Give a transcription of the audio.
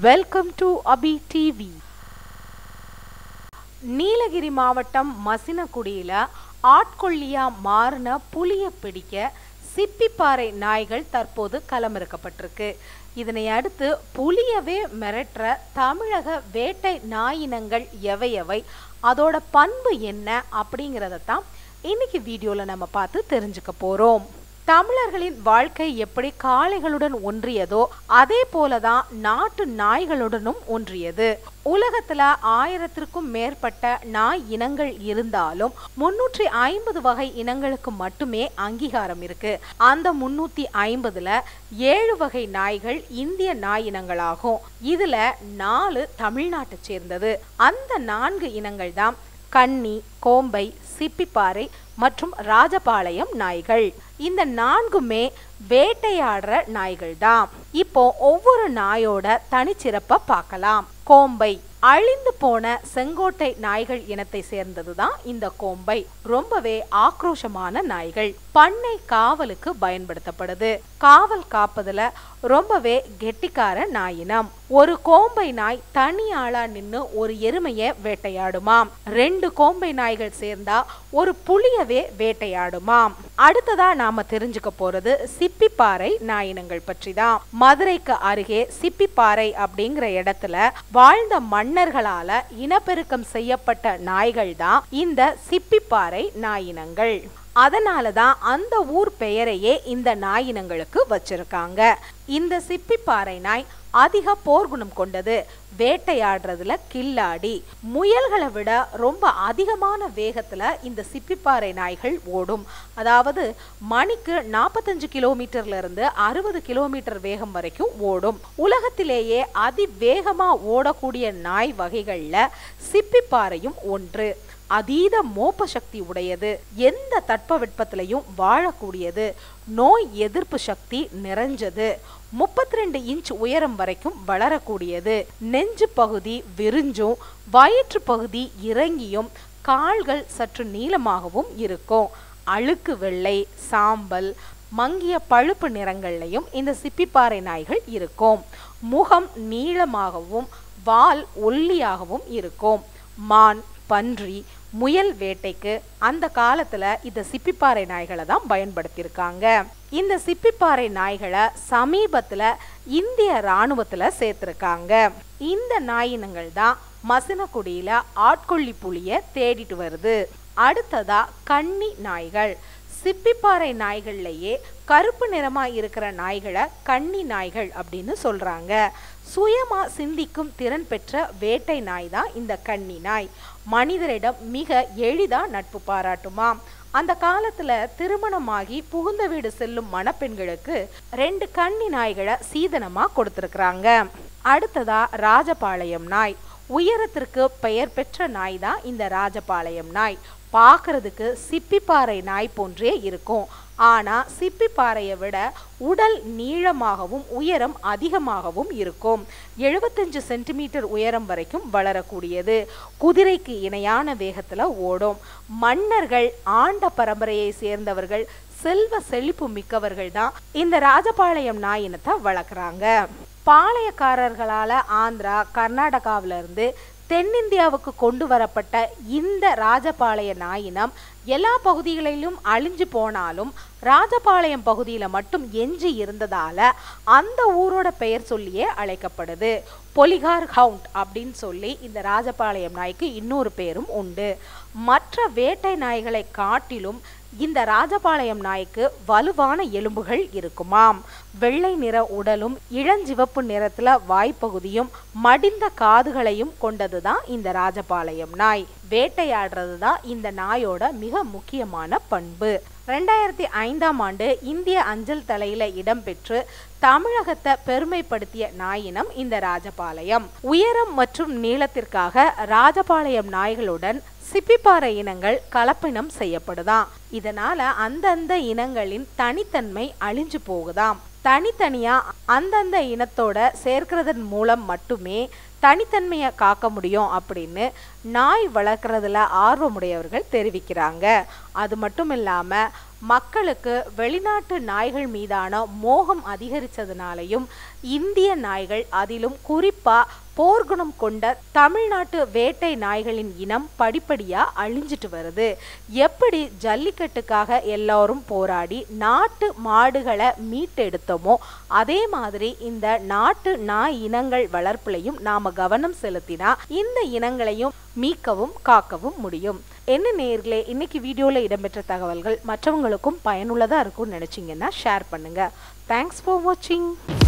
welcome to Abi TV Nilgiri மாவட்டம் மசினகுடியில ஆட்கொள்ளியா மாறின புலிய பிடிக்க சிப்பிப்பாறை நாய்கள் தற்போது களமிறக்கப்பட்டிருக்கு இதனை அடுத்து புலியவே மிரட்டுற தமிழக வேட்டை நாயினங்கள் எவை எவை அதோட பண்பு என்ன அப்படிங்கிறத தான் இன்னைக்கு வீடியோல நம்ம பார்த்து தெரிஞ்சுக்க போறோம் தமிழர்களின் வாழ்க்கை எப்படி காளைகளுடன் ஒன்றியதோ அதே போலதான் நாட்டு நாய்களுடனும் ஒன்றியது உலகத்துல ஆயிரத்திற்கும் மேற்பட்ட நாய் இனங்கள் இருந்தாலும் முன்னூற்றி ஐம்பது வகை இனங்களுக்கு மட்டுமே அங்கீகாரம் இருக்கு அந்த முன்னூத்தி ஐம்பதுல ஏழு வகை நாய்கள் இந்திய நாய் இனங்களாகும் இதுல நாலு தமிழ்நாட்டை சேர்ந்தது அந்த நான்கு இனங்கள் தான் கன்னி கோம்பை சிப்பிப்பாறை மற்றும் ராஜபாளையம் நாய்கள் இந்த நான்குமே வேட்டையாடுற நாய்கள் தான் இப்போ ஒவ்வொரு நாயோட தனிச்சிறப்பை பார்க்கலாம் கோம்பை அழிந்து போன செங்கோட்டை நாய்கள் இனத்தை சேர்ந்ததுதான் இந்த கோம்பை ரொம்பவே ஆக்ரோஷமான நாய்கள் பண்ணை காவலுக்கு பயன்படுத்தப்படுது காவல் காப்பதுல ரொம்பவே கெட்டிக்கார நாயினம் ஒரு கோம்பை நாய் தனி ஆளா நின்னு ஒரு எருமைய வேட்டையாடுமாம் ரெண்டு கோம்பை நாய்கள் சேர்ந்தா ஒரு புலியவே வேட்டையாடுமாம் அடுத்ததா நாம தெரிஞ்சுக்க போறது சிப்பிப்பாறை நாயினங்கள் பற்றி தான் மதுரைக்கு அருகே சிப்பிப்பாறை அப்படிங்கிற இடத்துல வாழ்ந்த மன்னர்களால இனப்பெருக்கம் செய்யப்பட்ட நாய்கள் தான் இந்த சிப்பிப்பாறை நாயினங்கள் அதனால தான் அந்த ஊர் பெயரையே இந்த நாயினங்களுக்கு வச்சிருக்காங்க இந்த சிப்பிப்பாறை நாய் அதிக போர்க்குணம் கொண்டது வேட்டையாடுறதுல கில்லாடி முயல்களை விட ரொம்ப அதிகமான வேகத்துல இந்த சிப்பிப்பாறை நாய்கள் ஓடும் அதாவது மணிக்கு நாற்பத்தஞ்சு கிலோமீட்டர்ல இருந்து அறுபது கிலோமீட்டர் வேகம் வரைக்கும் ஓடும் உலகத்திலேயே அதிவேகமா ஓடக்கூடிய நாய் வகைகள்ல சிப்பிப்பாறையும் ஒன்று அதீத மோப்ப சக்தி உடையது எந்த தட்பவெட்பத்திலையும் வாழக்கூடியது நோய் எதிர்ப்பு சக்தி நிறைஞ்சது முப்பத்தி ரெண்டு இன்ச் உயரம் வரைக்கும் வளரக்கூடியது நெஞ்சு பகுதி விரிஞ்சும் வயிற்று பகுதி இறங்கியும் கால்கள் சற்று நீளமாகவும் இருக்கும் அழுக்கு வெள்ளை சாம்பல் மங்கிய பழுப்பு நிறங்கள்லையும் இந்த சிப்பிப்பாறை நாய்கள் இருக்கும் முகம் நீளமாகவும் வால் ஒல்லியாகவும் இருக்கும் மான் பன்றி முயல் வேட்டைக்கு அந்த காலத்துல இந்த சிப்பிப்பாறை நாய்களை தான் பயன்படுத்தியிருக்காங்க இந்த சிப்பிப்பாறை நாய்களை சமீபத்துல இந்திய ராணுவத்துல சேர்த்திருக்காங்க இந்த நாயினங்கள் தான் மசினகுடியில ஆட்கொள்ளி புலிய தேடிட்டு வருது அடுத்ததா கன்னி நாய்கள் சிப்பிப்பாறை நாய்கள்லயே கருப்பு நிறமா இருக்கிற நாய்களை கன்னி நாய்கள் அப்படின்னு சொல்றாங்க சுயமா சிந்திக்கும் திறன் பெற்ற வேட்டை நாய் தான் இந்த கன்னி நாய் மனிதரிடம் மிக எளிதா நட்பு பாராட்டுமாம் அந்த காலத்துல திருமணமாகி புகுந்த வீடு செல்லும் மணப்பெண்களுக்கு ரெண்டு கன்னி நாய்களை சீதனமா கொடுத்திருக்கிறாங்க அடுத்ததா ராஜபாளையம் நாய் உயரத்திற்கு பெயர் பெற்ற நாய் தான் இந்த ராஜபாளையம் நாய் பார்க்கறதுக்கு சிப்பிப்பாறை நாய் போன்றே இருக்கும் ஆனா சிப்பிப்பாறையை விட உடல் நீளமாகவும் உயரம் அதிகமாகவும் இருக்கும் எழுபத்தஞ்சு சென்டிமீட்டர் உயரம் வரைக்கும் வளரக்கூடியது குதிரைக்கு இணையான வேகத்துல ஓடும் மன்னர்கள் ஆண்ட பரம்பரையை சேர்ந்தவர்கள் செல்வ செழிப்பு மிக்கவர்கள் தான் இந்த ராஜபாளையம் நாயினத்தை வளர்க்குறாங்க பாளையக்காரர்களால ஆந்திரா கர்நாடகாவில இருந்து தென்னிந்தியாவுக்கு கொண்டு வரப்பட்ட இந்த ராஜபாளைய நாயினம் எல்லா பகுதிகளிலும் அழிஞ்சு போனாலும் ராஜபாளையம் பகுதியில மட்டும் எஞ்சி இருந்ததால அந்த ஊரோட பெயர் சொல்லியே அழைக்கப்படுது பொலிகார் ஹவுண்ட் அப்படின்னு சொல்லி இந்த ராஜபாளையம் நாய்க்கு இன்னொரு பேரும் உண்டு மற்ற வேட்டை நாய்களை காட்டிலும் இந்த ராஜபாளையம் நாய்க்கு வலுவான எலும்புகள் இருக்குமாம் வெள்ளை நிற உடலும் இளஞ்சிவப்பு நிறத்துல வாய்ப்பகுதியும் மடிந்த காதுகளையும் கொண்டதுதான் இந்த ராஜபாளையம் நாய் வேட்டையாடுறது தான் இந்த நாயோட மிக முக்கியமான பண்பு ரெண்டாயிரத்தி ஐந்தாம் ஆண்டு இந்திய அஞ்சல் தலையில இடம்பெற்று தமிழகத்தை பெருமைப்படுத்திய நாயினம் இந்த ராஜபாளையம் உயரம் மற்றும் நீளத்திற்காக ராஜபாளையம் நாய்களுடன் சிப்பிப்பாறை இனங்கள் கலப்பினம் செய்யப்படுதாம் இதனால அந்தந்த இனங்களின் தனித்தன்மை அழிஞ்சு போகுதாம் தனித்தனியா அந்தந்த இனத்தோட சேர்க்கிறதன் மூலம் மட்டுமே தனித்தன்மையை காக்க முடியும் அப்படின்னு நாய் வளர்க்குறதுல ஆர்வமுடையவர்கள் தெரிவிக்கிறாங்க அது மட்டும் இல்லாமல் மக்களுக்கு வெளிநாட்டு நாய்கள் மீதான மோகம் அதிகரித்ததுனாலையும் இந்திய நாய்கள் அதிலும் குறிப்பா போர்க்குணம் கொண்ட தமிழ்நாட்டு வேட்டை நாய்களின் இனம் படிப்படியா அழிஞ்சிட்டு வருது எப்படி ஜல்லிக்கட்டுக்காக எல்லாரும் போராடி நாட்டு மாடுகளை மீட்டெடுத்தோமோ அதே மாதிரி இந்த நாட்டு நாய் இனங்கள் வளர்ப்புலையும் நாம கவனம் செலுத்தினா இந்த இனங்களையும் மீட்கவும் காக்கவும் முடியும் என்ன நேர்களே இன்னைக்கு வீடியோவில் இடம்பெற்ற தகவல்கள் மற்றவங்களுக்கும் பயனுள்ளதாக இருக்கும்னு நினச்சிங்கன்னா ஷேர் பண்ணுங்க தேங்க்ஸ் ஃபார் வாட்சிங்